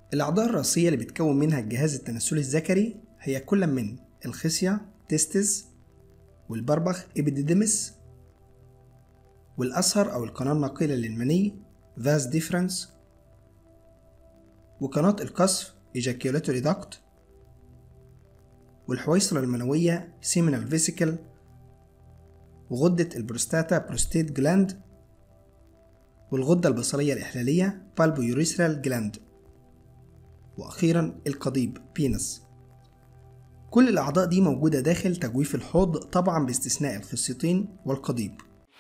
الأعضاء الرئيسية اللي بتكون منها الجهاز التناسلي الذكري هي كل من الخصية تستس والبربخ إبيديديمس والأسهر أو القناة الناقلة للمني فاز ديفرنس وقناة القصف ejaculatory duct والحويصلة المنوية seminal vesicle وغدة البروستاتا بروستيت جلاند والغدة البصرية الإحلالية بالبويوريثرال جلاند وأخيرا القضيب بينس كل الأعضاء دي موجودة داخل تجويف الحوض طبعا باستثناء الخصيتين والقضيب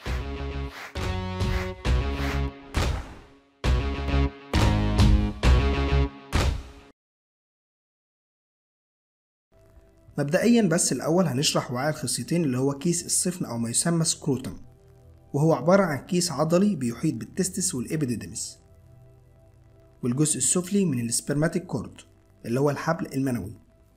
مبدئيا بس الأول هنشرح وعاء الخصيتين اللي هو كيس الصفن أو ما يسمى سكروتم وهو عبارة عن كيس عضلي بيحيط بالتستس والإبيديدمس والجزء السفلي من السبرماتيك كورد اللي هو الحبل المنوي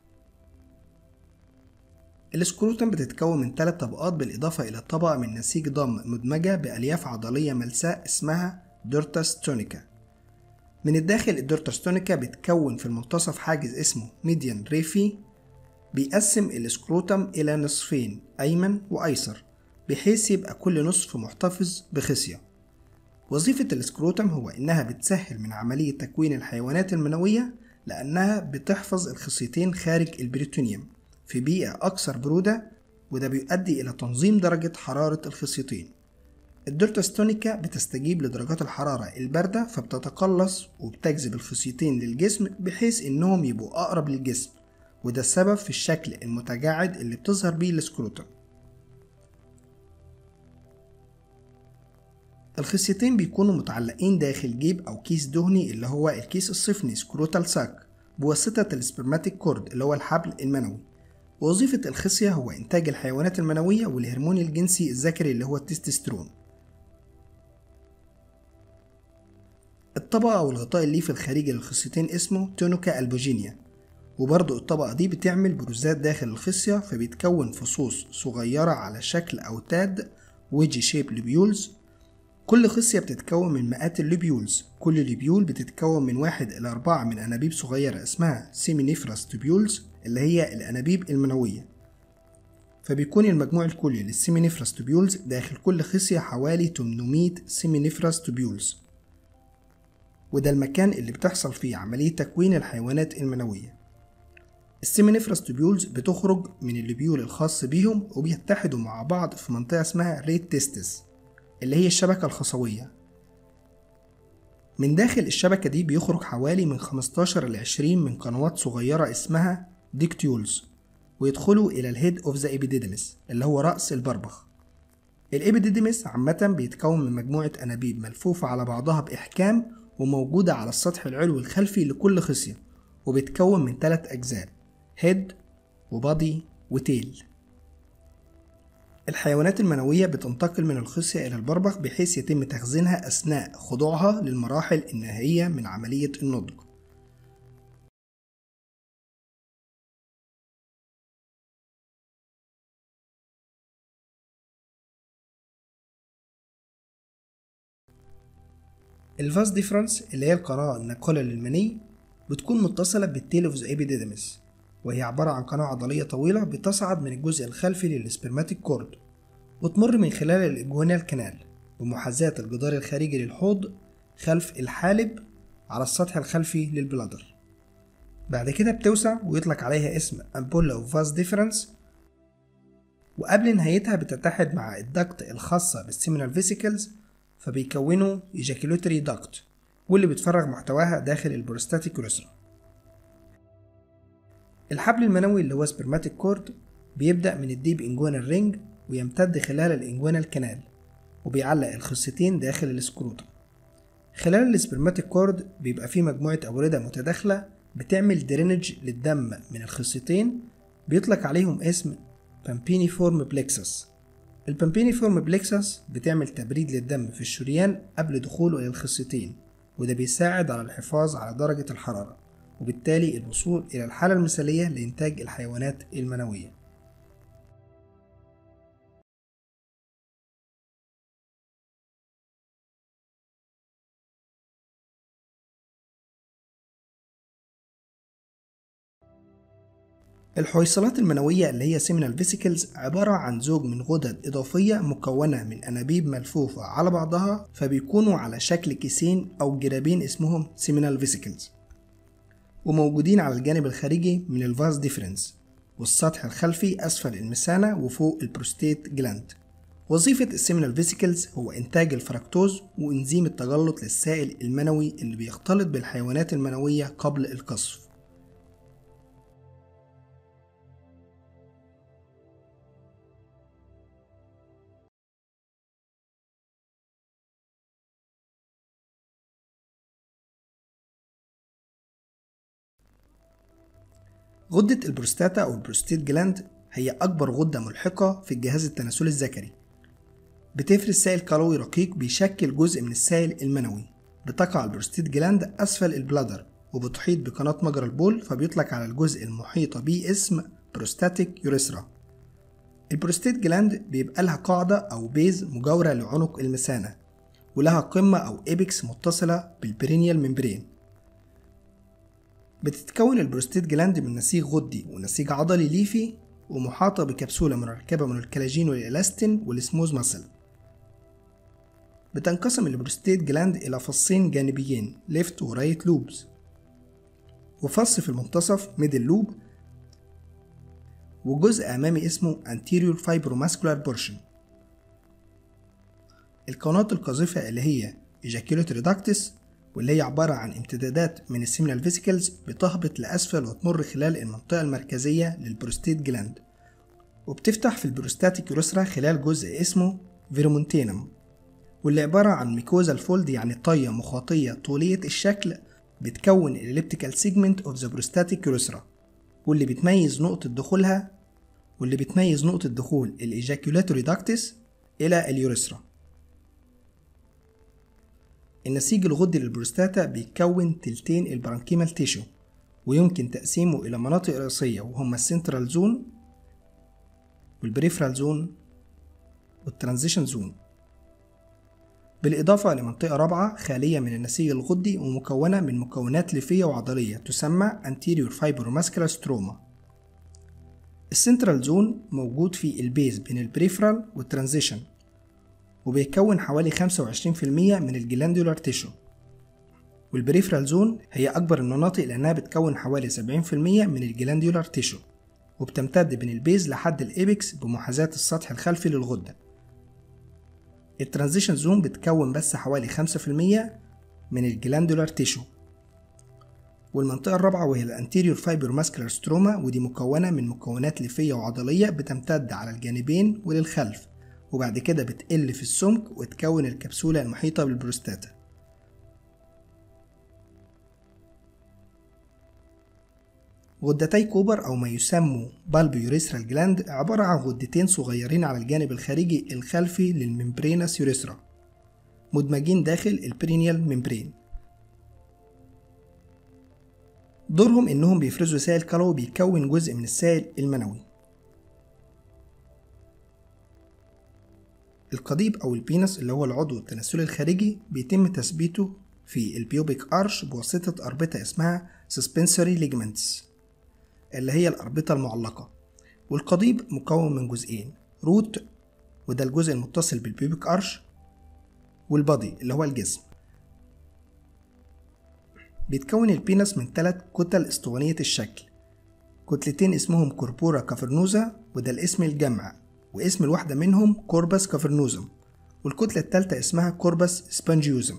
السكروتم بتتكون من ثلاث طبقات بالإضافة إلى طبقة من نسيج ضم مدمجة بألياف عضلية ملساء اسمها دورتاس تونيكا من الداخل الدورتاس تونيكا بتكون في المنتصف حاجز اسمه ميديان ريفي بيقسم السكروتم إلى نصفين أيمن وأيسر بحيث يبقى كل نصف محتفظ بخصية وظيفة السكروتم هو إنها بتسهل من عملية تكوين الحيوانات المنوية لأنها بتحفظ الخصيتين خارج البريتونيوم في بيئة أكثر برودة وده بيؤدي إلى تنظيم درجة حرارة الخصيتين الدورتاستونيكا بتستجيب لدرجات الحرارة الباردة فبتتقلص وبتجذب الخصيتين للجسم بحيث إنهم يبقوا أقرب للجسم وده السبب في الشكل المتجعد اللي بتظهر بيه السكروتم الخصيتين بيكونوا متعلقين داخل جيب أو كيس دهني اللي هو الكيس الصفني سكروتال ساك بواسطة السبرماتيك كورد اللي هو الحبل المنوي ووظيفة الخصية هو إنتاج الحيوانات المنوية والهرمون الجنسي الذكري اللي هو التستوستيرون الطبقة أو الغطاء الليفي الخارجي للخصيتين اسمه تونوكا البوجينيا وبرضه الطبقة دي بتعمل بروزات داخل الخصية فبيتكون فصوص صغيرة على شكل أوتاد ويجي شيب لوبيولز كل خصية بتتكون من مئات اللوبيولز كل لوبيول بتتكون من واحد إلى أربعة من أنابيب صغيرة اسمها سيمينيفراس توبيولز اللي هي الأنابيب المنوية فبيكون المجموع الكلي للسيمينيفراس توبيولز داخل كل خصية حوالي 800 سيمينيفراس توبيولز وده المكان اللي بتحصل فيه عملية تكوين الحيوانات المنوية السيمينيفراس توبيولز بتخرج من اللوبيول الخاص بيهم وبيتحدوا مع بعض في منطقة اسمها ريت تيستس اللي هي الشبكة الخصوية من داخل الشبكة دي بيخرج حوالي من 15 ل 20 من قنوات صغيرة اسمها ديكتيولز ويدخلوا إلى الهيد أوف ذا إبيديدمس اللي هو رأس البربخ الإبيديدمس عامة بيتكون من مجموعة أنابيب ملفوفة على بعضها بإحكام وموجودة على السطح العلوي الخلفي لكل خصية وبيتكون من ثلاث أجزاء هيد وبادي وتيل الحيوانات المنوية بتنتقل من الخصية إلى البربخ بحيث يتم تخزينها أثناء خضوعها للمراحل النهائية من عملية النضج الفاس ديفرنس اللي هي القناة الناقلة للمني بتكون متصلة بالتيل اوف ذا ابيديدمس وهي عبارة عن قناة عضلية طويلة بتصعد من الجزء الخلفي للسبرماتيك كورد وتمر من خلال الإجوانال كانال بمحاذاة الجدار الخارجي للحوض خلف الحالب على السطح الخلفي للبلادر بعد كده بتوسع ويطلق عليها اسم أمبولا أوف فاس ديفرنس وقبل نهايتها بتتحد مع الدكت الخاصة بالسيمينال فيسيكلز فبيكونوا ejaculatory duct واللي بتفرغ محتواها داخل البروستاتيك يوريثرا الحبل المنوي اللي هو سبرماتيك كورد بيبدأ من الديب انجوانال رينج ويمتد خلال الانجوانال كانال وبيعلق الخصيتين داخل السكروتم خلال السبرماتيك كورد بيبقى فيه مجموعة أوردة متداخلة بتعمل درينج للدم من الخصيتين بيطلق عليهم اسم بامبينيفورم بلكسس البامبينيفورم بلكسس بتعمل تبريد للدم في الشريان قبل دخوله إلى الخصيتين وده بيساعد على الحفاظ على درجة الحرارة وبالتالي الوصول إلى الحالة المثالية لإنتاج الحيوانات المنوية الحويصلات المنوية اللي هي سيمينال فيسيكلز عبارة عن زوج من غدد إضافية مكونة من أنابيب ملفوفة على بعضها فبيكونوا على شكل كيسين أو جرابين اسمهم سيمينال فيسيكلز وموجودين على الجانب الخارجي من الفاز ديفرنس والسطح الخلفي أسفل المثانة وفوق البروستيت جلاند وظيفة السيمينال فيسيكلز هو إنتاج الفركتوز وإنزيم التجلط للسائل المنوي اللي بيختلط بالحيوانات المنوية قبل القصف غدة البروستاتا أو البروستيت جلاند هي أكبر غدة ملحقة في الجهاز التناسلي الذكري بتفرز سائل كلوي رقيق بيشكل جزء من السائل المنوي بتقع البروستيت جلاند أسفل البلادر وبتحيط بقناة مجرى البول فبيطلق على الجزء المحيط به اسم بروستاتيك يوريثرا البروستيت جلاند بيبقى لها قاعدة أو بيز مجاورة لعنق المثانة ولها قمة أو إبكس متصلة بالبرينيال ممبرين بتتكون البروستيت جلاند من نسيج غدي ونسيج عضلي ليفي ومحاطة بكبسولة مركبة من الكلاجين والإلاستين والسموز ماسل بتنقسم البروستيت جلاند إلى فصين جانبيين ليفت ورايت لوبز وفص في المنتصف ميدل لوب وجزء أمامي اسمه anterior fibromuscular portion القناة القاذفة اللي هي ejaculatory ductus واللي هي عبارة عن امتدادات من السيمينال فيسيكلز بتهبط لأسفل وتمر خلال المنطقة المركزية للبروستيت جلاند وبتفتح في البروستاتيك يوريثرا خلال جزء اسمه فيرومونتينم واللي عبارة عن ميكوزا الفولد يعني طية مخاطية طولية الشكل بتكون الاليبتيكال سيجمنت اوف ذا بروستاتيك يوريثرا واللي بتميز نقطة دخولها واللي بتميز نقطة دخول الإيجاكيولاتوري داكتس إلى اليوريثرا النسيج الغدي للبروستاتا بيكون تلتين البرانكيمال تيشو ويمكن تقسيمه إلى مناطق رئيسية وهما السنترال زون والبريفرال زون والترانزيشن زون بالإضافة لمنطقة رابعة خالية من النسيج الغدي ومكونة من مكونات ليفية وعضلية تسمى anterior fibromuscular stroma السنترال زون موجود في البيز بين البريفرال والترانزيشن وبيكون حوالي 25% من الجلاندولار تيشو والبريفرال زون هي أكبر المناطق لأنها بتكون حوالي 70% من الجلاندولار تيشو وبتمتد بين البيز لحد الإيبكس بمحاذاة السطح الخلفي للغدة الترانزيشن زون بتكون بس حوالي 5% من الجلاندولار تيشو والمنطقة الرابعة وهي الانتيريور فايبر ماسكولار ستروما ودي مكونة من مكونات ليفية وعضلية بتمتد على الجانبين وللخلف وبعد كده بتقل في السمك وتكون الكبسولة المحيطة بالبروستاتا غدتي كوبر أو ما يسموا بالب يوريثرال جلاند عبارة عن غدتين صغيرين على الجانب الخارجي الخلفي للممبرينس يوريثرا مدمجين داخل البرينيال ممبرين دورهم إنهم بيفرزوا سائل كلوي بيكون جزء من السائل المنوي القضيب أو البينس اللي هو العضو التناسلي الخارجي بيتم تثبيته في البيوبيك أرش بواسطة أربطة اسمها suspensory ligaments اللي هي الأربطة المعلقة والقضيب مكون من جزئين روت وده الجزء المتصل بالبيوبيك أرش والبادي اللي هو الجسم بيتكون البينس من ثلاث كتل اسطوانية الشكل كتلتين اسمهم كوربورا كافرنوزا وده الاسم الجمع واسم الواحدة منهم كوربس كافرنوزم والكتلة التالتة اسمها كوربس سبنجيوزم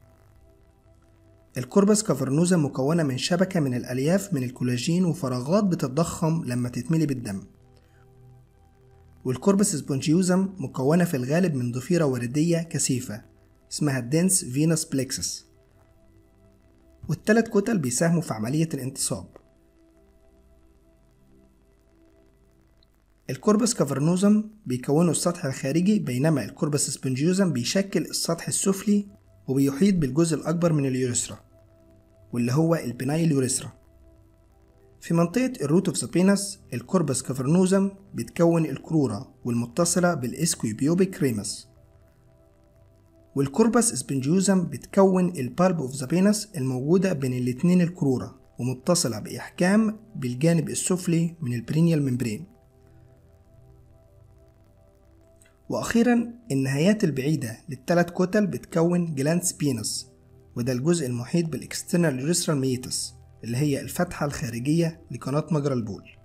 الكوربس كافرنوزم مكونة من شبكة من الألياف من الكولاجين وفراغات بتتضخم لما تتملي بالدم والكوربس سبونجيوزم مكونة في الغالب من ضفيرة وردية كثيفة اسمها الدنس فينوس بلكسس والتلات كتل بيساهموا في عملية الانتصاب الكوربس كافرنوزم بيكونوا السطح الخارجي بينما الكوربس سبنجيوزم بيشكل السطح السفلي وبيحيط بالجزء الأكبر من اليوريثرا واللي هو البنايل يوريثرا في منطقة الروت اوف ذا بينس الكوربس كافرنوزم بتكون الكرورة والمتصلة بالاسكويبيوبيك ريمس والكوربس سبنجيوزم بتكون البالب اوف ذا بينس الموجودة بين الاتنين الكرورة ومتصلة بإحكام بالجانب السفلي من البرينيال ممبرين وأخيرا النهايات البعيدة للثلاث كتل بتكون جلاند سبينس وده الجزء المحيط بالاكسترنال يوريثرال ميتس اللي هي الفتحة الخارجية لقناة مجرى البول